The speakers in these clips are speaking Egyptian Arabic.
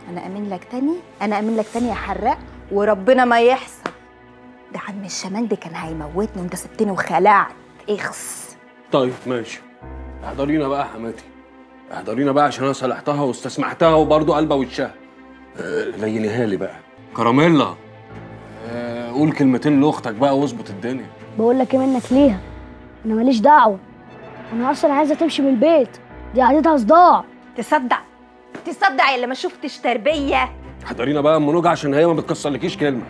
انا امين لك تاني انا امين لك تاني يا حراق وربنا ما يحصل ده عم الشمندي كان هيموتني وانت سبتني وخلعت اخس طيب ماشي احضرينا بقى يا حماتي احضرينا بقى عشان انا صلحتها واستسمحتها وبرضه قلبه وشها آه، لينيها لي بقى كراميلا آه، قول كلمتين لاختك بقى واظبط الدنيا بقول لك ايه منك ليها انا ماليش دعوه انا اصلا عايزه تمشي من البيت دي قعدتها صداع تصدق تصدق اللي ما شفتش تربيه احضرينا بقى ام نوجة عشان هي ما بتكسرلكيش كلمه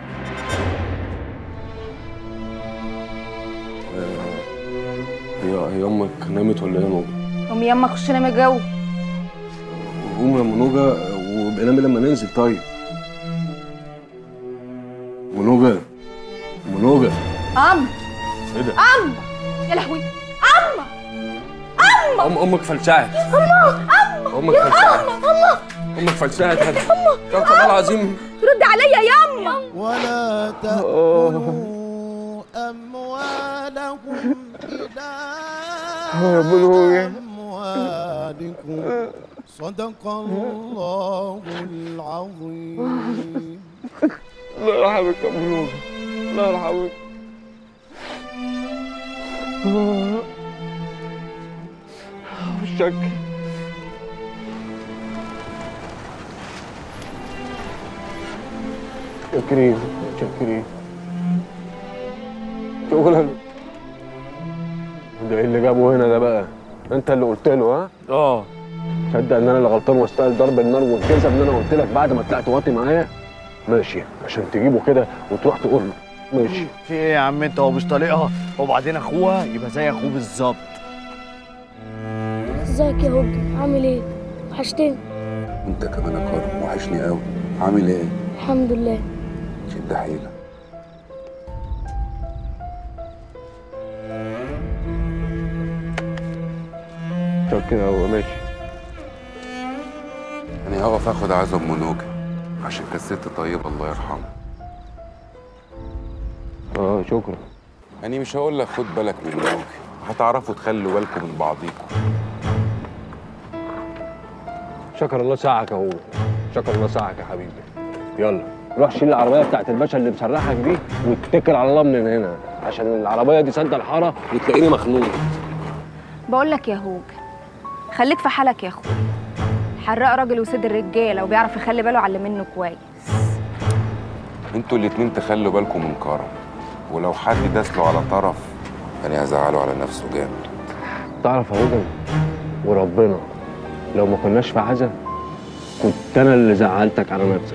آه، هي هي امك نامت ولا ايه يا نوجة؟ قوم يما خش نام جو قوم يا ام نوجة وابقى نامي لما ننزل طيب ام نوجة ام نوجة ام ايه ده؟ ام يا لهوي ام أم امك فلسعت اما امك فلسعت اما امك فلسعت هذا استغفر الله العظيم رد عليا ياما ولا تأكلوا أموالهم إلى أموالكم صدق الله العظيم الله يرحمك يا ام نوجة الله يرحمك وشك شكرين شكرين شكرا ده ايه اللي جابه هنا ده بقى انت اللي قلت له ها اه تصدق ان انا اللي غلطان واستاهل ضرب النار والكذب ان انا قلت لك بعد ما طلعت واطي معايا ماشي عشان تجيبه كده وتروح تقول له ماشي في ايه يا عم انت هو مش طالقها وبعدين اخوها يبقى زي اخوه بالظبط ازيك يا هوجي عامل ايه وحشتني انت كمان يا كرم وحشني قوي عامل ايه الحمد لله شد حيلك شكرا هو ماشي انا هقف اخد عزم منوجة عشان كانت ست طيبة الله يرحمها اه شكرا يعني مش هقول لك خد بالك من منوجة هتعرفوا تخلوا بالكم من بعضيكم شكر الله ساعك اهو شكر الله ساعك يا حبيبي يلا روح شيل العربيه بتاعت الباشا اللي مسرحك دي واتكل على الله من هنا عشان العربيه دي سد الحاره وتلاقيني مخنوق بقول لك يا هوج خليك في حالك يا اخويا حراق راجل وسيد الرجاله وبيعرف يخلي باله على اللي منه كويس انتوا الاتنين تخلوا بالكم من كرم ولو حد داس له على طرف يعني هزعله على نفسه جامد تعرف يا هدى وربنا لو ما كناش في عزا كنت انا اللي زعلتك على نفسك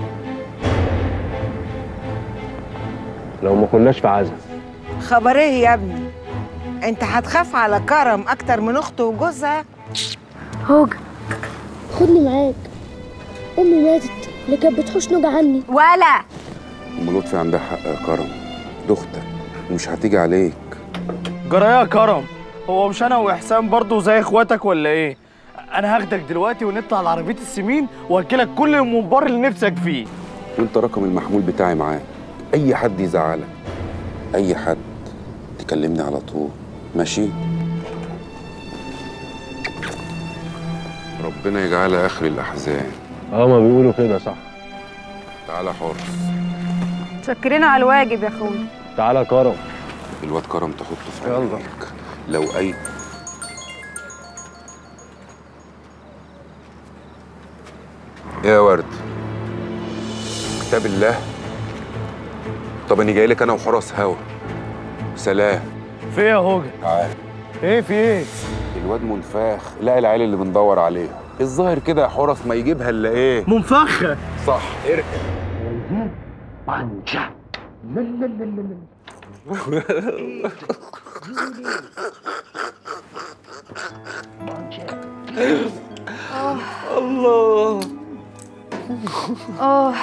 لو ما كناش في عزا خبر ايه يا ابني انت هتخاف على كرم اكتر من اخته وجوزها هوجة خدني معاك امي ماتت اللي كانت بتحوش نوجة عني ولا ام لطفي عندها حق يا كرم دي اختك ومش هتيجي عليك جرى يا كرم هو مش انا واحسان برضو زي اخواتك ولا ايه انا هاخدك دلوقتي ونطلع على عربيه السمين واكلك كل الممبار اللي نفسك فيه وانت رقم المحمول بتاعي معاك اي حد يزعلك اي حد تكلمني على طول ماشي ربنا يجعلها اخر الاحزان اه ما بيقولوا كده صح تعالى حرص شكرين على الواجب يا اخويا تعالى يا كرم الواد كرم تحطه في يلا. عينيك لو اي يا ورد كتاب الله طب انا جاي لك انا وحرس هوا سلام في ايه يا هوجة تعال ايه في ايه الواد منفاخ لا العيال اللي بندور عليه الظاهر كده يا حرس ما يجيبها الا ايه منفخه صح ارقم اه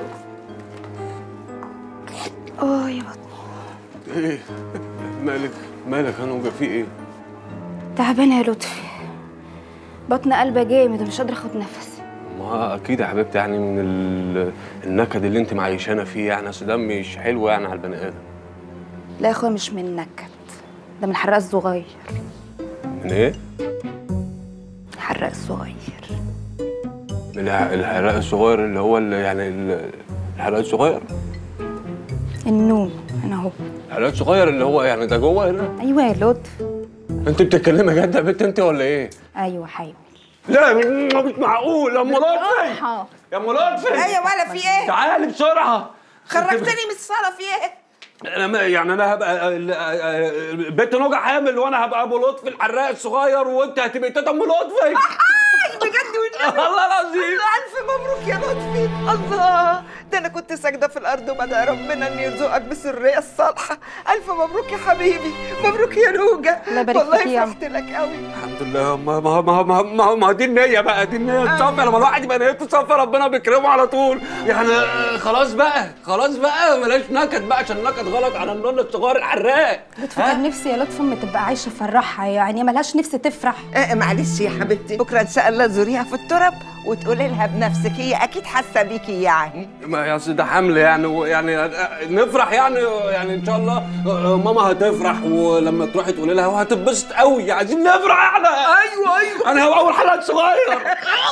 اه يا بطني ايه مالك مالك يا نوجة في ايه تعبانه يا لطفي بطن قلبه جامد ومش قادره اخد نفسي ما اكيد يا حبيبتي يعني من ال... النكد اللي انت معيشانا فيه يعني اصل ده مش حلو يعني على البني ادم لا يا اخويا مش من نكد ده من حراق الصغير من ايه حراق الصغير الع- الحلاق الصغير اللي هو اللي يعني ال- الحلاق الصغير النون انا اهو الحلاق الصغير اللي هو يعني ده جوه هنا ايوه يا لطف انت بتتكلمي جد يا بنت انت ولا ايه؟ ايوه حامل لا مش معقول يا ام لطفي اه يا ام لطفي ايوه ولا في ايه تعالي بسرعه خرجتني من الصاله في ايه انا ما- يعني انا هبقى ال- ال- بنت نوجة حامل وانا هبقى ابو لطفي الحراق الصغير وانت هتبقي تيتا ام لطفي اي بجد والنبي الله العظيم الف مبروك يا لطفي الله ده انا كنت ساجده في الارض وبدأ ربنا ان يرزقك بالسريه الصالحه الف مبروك يا حبيبي مبروك يا نوجه الله يبارك والله فيك يا فرحت لك قوي الحمد لله ما ما ما ما ما, ما دي النية بقى دي النية تصفي لما الواحد يبقى نيته تصفي ربنا بيكرمه على طول يعني آه، خلاص بقى خلاص بقى بلاش نكد بقى عشان نكد غلط على النون الصغير الحراق لطف كان نفسي يا لطف امي تبقى عايشه فرحها يعني ملهاش نفس تفرح آه معلش يا حبيبتي بكره ان شاء الله تزوريها في التراب وتقولي لها بنفسك هي اكيد حاسه بيكي يعني ما يا أصل ده حمل يعني و- يعني آه، نفرح يعني يعني ان شاء الله آه، ماما هتفرح ولما تروحي تقولي لها وهتتبسط قوي عايزين نفرح احنا ايوه ايوه انا هبقى اول حلقه صغير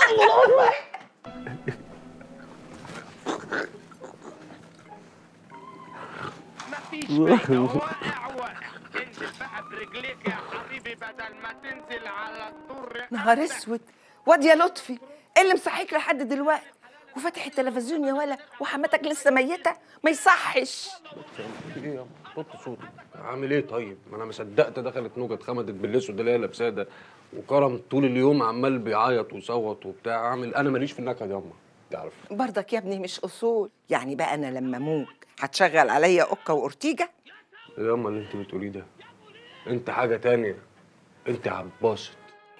مفيش فايدة واقع واقع انزل بقى برجليك يا حبيبي بدل ما تنزل على الطور نهار اسود واد يا لطفي ايه اللي مصحيك لحد دلوقتي وفاتح التلفزيون يا ولا وحماتك لسه ميته ما يصحش ايه يا بط صوتك عامل ايه طيب ما انا ما صدقت دخلت نوجه اتخمدت بالاسود اللي هي لابساه ده وكرم طول اليوم عمال بيعيط ويصوت وبتاع عامل انا ماليش في النكد ياما تعرف برضك يا ابني مش اصول يعني بقى انا لما اموت هتشغل عليا اوكا واورتيجا ياما اللي انت بتقوليه ده انت حاجه تانية انت عباسط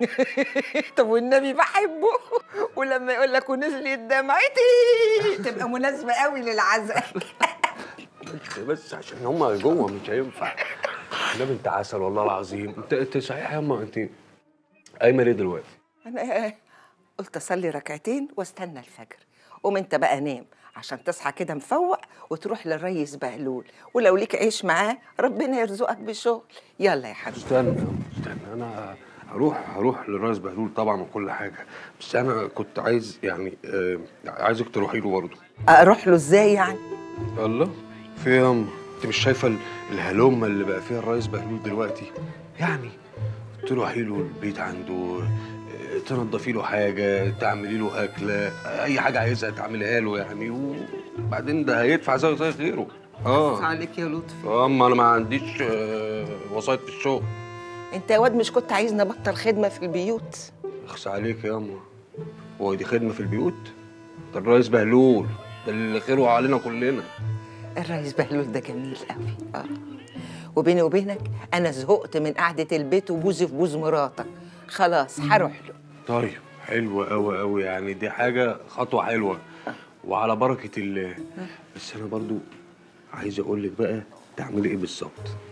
طب والنبي بحبه ولما يقول لك ونزلت دمعتي تبقى مناسبه قوي للعزاء بس- بس عشان هما جوه مش هينفع النبي انت عسل والله العظيم انت انت صحيح ياما انت قايمه ليه دلوقتي انا قلت اصلي ركعتين واستنى الفجر قوم انت بقى نام عشان تصحى كده مفوق وتروح للريس بهلول ولو ليك عيش معاه ربنا يرزقك بشغل يلا يا حبيبي استنى استنى انا هروح هروح للرئيس بهلول طبعا وكل حاجه بس انا كنت عايز يعني آه عايزك تروحي له برضه اروح له ازاي يعني الله في يا أم؟ انت مش شايفه ال- الهلومه اللي بقى فيها الرئيس بهلول دلوقتي يعني تروحي له البيت عنده آه، تنضفي له حاجه تعملي له اكله اي حاجه عايزها تعمليها له يعني وبعدين ده هيدفع زي زي غيره اه عليك يا لطفي اما انا ما عنديش آه، وسايط في الشغل انت يا واد مش كنت عايز نبطل خدمه في البيوت اخس عليك يا اما هو دي خدمه في البيوت ده الرئيس بهلول ده اللي خيره علينا كلنا الريس بهلول ده جميل قوي اه وبيني وبينك انا زهقت من قعده البيت وبوزي في بوز مراتك خلاص هروح له طيب حلوة أوي أوي يعني دي حاجة خطوة حلوة وعلى بركة الله بس أنا برضو عايز أقول لك بقى تعملي إيه بالظبط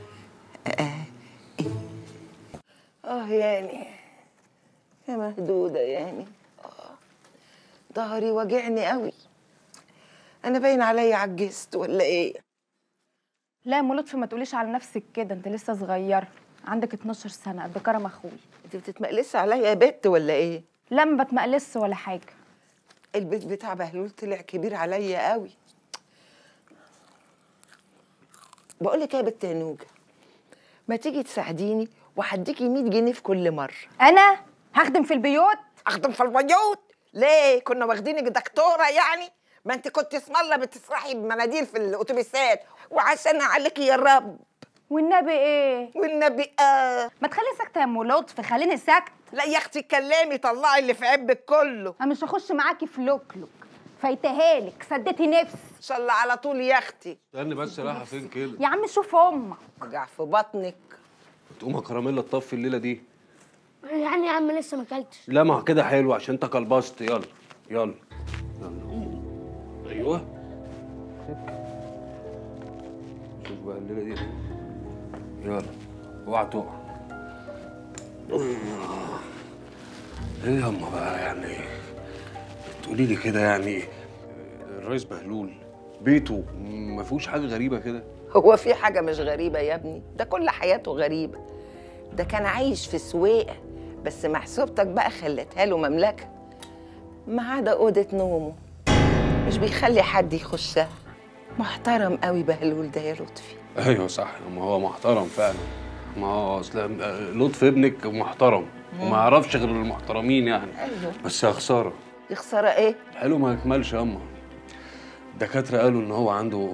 اه يعني يا مهدودة يعني آه. ظهري واجعني قوي انا باين عليا عجزت ولا ايه لا يا ام لطفي ما تقوليش على نفسك كده انت لسه صغيره عندك 12 سنه قد كرم اخوي انت بتتمقلسي عليا يا بت ولا ايه لا ما بتمقلس ولا حاجه البيت بتاع بهلول طلع كبير عليا قوي بقول لك ايه يا بت يا نوجه ما تيجي تساعديني وهديكي 100 جنيه في كل مره انا هخدم في البيوت اخدم في البيوت ليه كنا واخدينك دكتوره يعني ما انت كنت اسم الله بتسرحي بمناديل في الاتوبيسات وعشان عليكي يا رب والنبي ايه والنبي اه ما تخلي ساكته يا ام لطفي خليني ساكت لا يا اختي كلامي طلعي اللي في عبك كله انا مش هخش معاكي في لوكلوك فايتهالك سدتي نفسي ان شاء الله على طول يا اختي استني بس رايحة فين كده يا عم شوف امك وجع في بطنك تقوم يا كراميلا تطفي الليلة دي يعني يا عم لسه ما اكلتش لا ما هو كده حلو عشان أنت كلبست يلا يلا يلا قوم. أيوه شوف بقى الليلة دي يلا اوعى تقع ايه يا اما بقى يعني تقولي لي كده يعني الرئيس بهلول بيته ما فيهوش حاجه غريبه كده هو في حاجه مش غريبه يا ابني ده كل حياته غريبه ده كان عايش في سويقه بس محسوبتك بقى خلتها له مملكه ما عدا اوضه نومه مش بيخلي حد يخشها محترم قوي بهلول ده يا لطفي ايوه صح ما هو محترم فعلا ما هو اصل لطف ابنك محترم وما يعرفش غير المحترمين يعني ايوه بس يا خساره يا خساره ايه حلو ما يكملش ياما الدكاتره قالوا ان هو عنده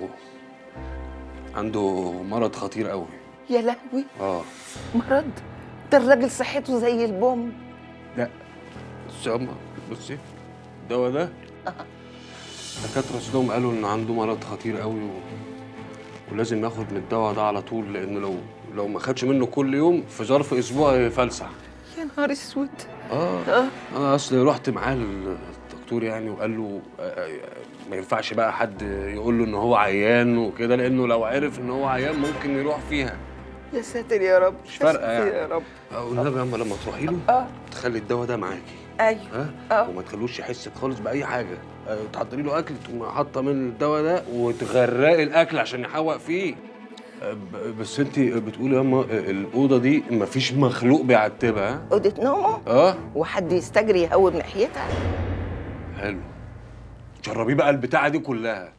عنده مرض خطير قوي يا لهوي اه مرض ده الراجل صحته زي البوم لا بصي يا اما بصي الدواء ده الدكاتره اصلهم قالوا ان عنده مرض خطير قوي و... ولازم ياخد من الدواء ده على طول لان لو لو ما خدش منه كل يوم في ظرف اسبوع يفلسع يا نهار اسود اه اه انا اصل رحت معاه للدكتور يعني وقال له آه، آه، ما ينفعش بقى حد يقول له ان هو عيان وكده لانه لو عرف ان هو عيان ممكن يروح فيها يا ساتر يا رب مش يا فارقه ساتر يعني يا رب آه، والنبي يا اما لما تروحي له اه تخلي الدواء ده معاكي ايوه ها اه وما تخلوش يحس خالص باي حاجه آه، تحضري له اكل تقوم حاطه من الدواء ده وتغرقي الاكل عشان يحوق فيه آه، ب- بس انت بتقولي يا اما الاوضه دي مفيش مخلوق بيعتبها ها؟ اوضه نومه اه وحد يستجري يهوب ناحيتها حلو جربيه بقى البتاعه دي كلها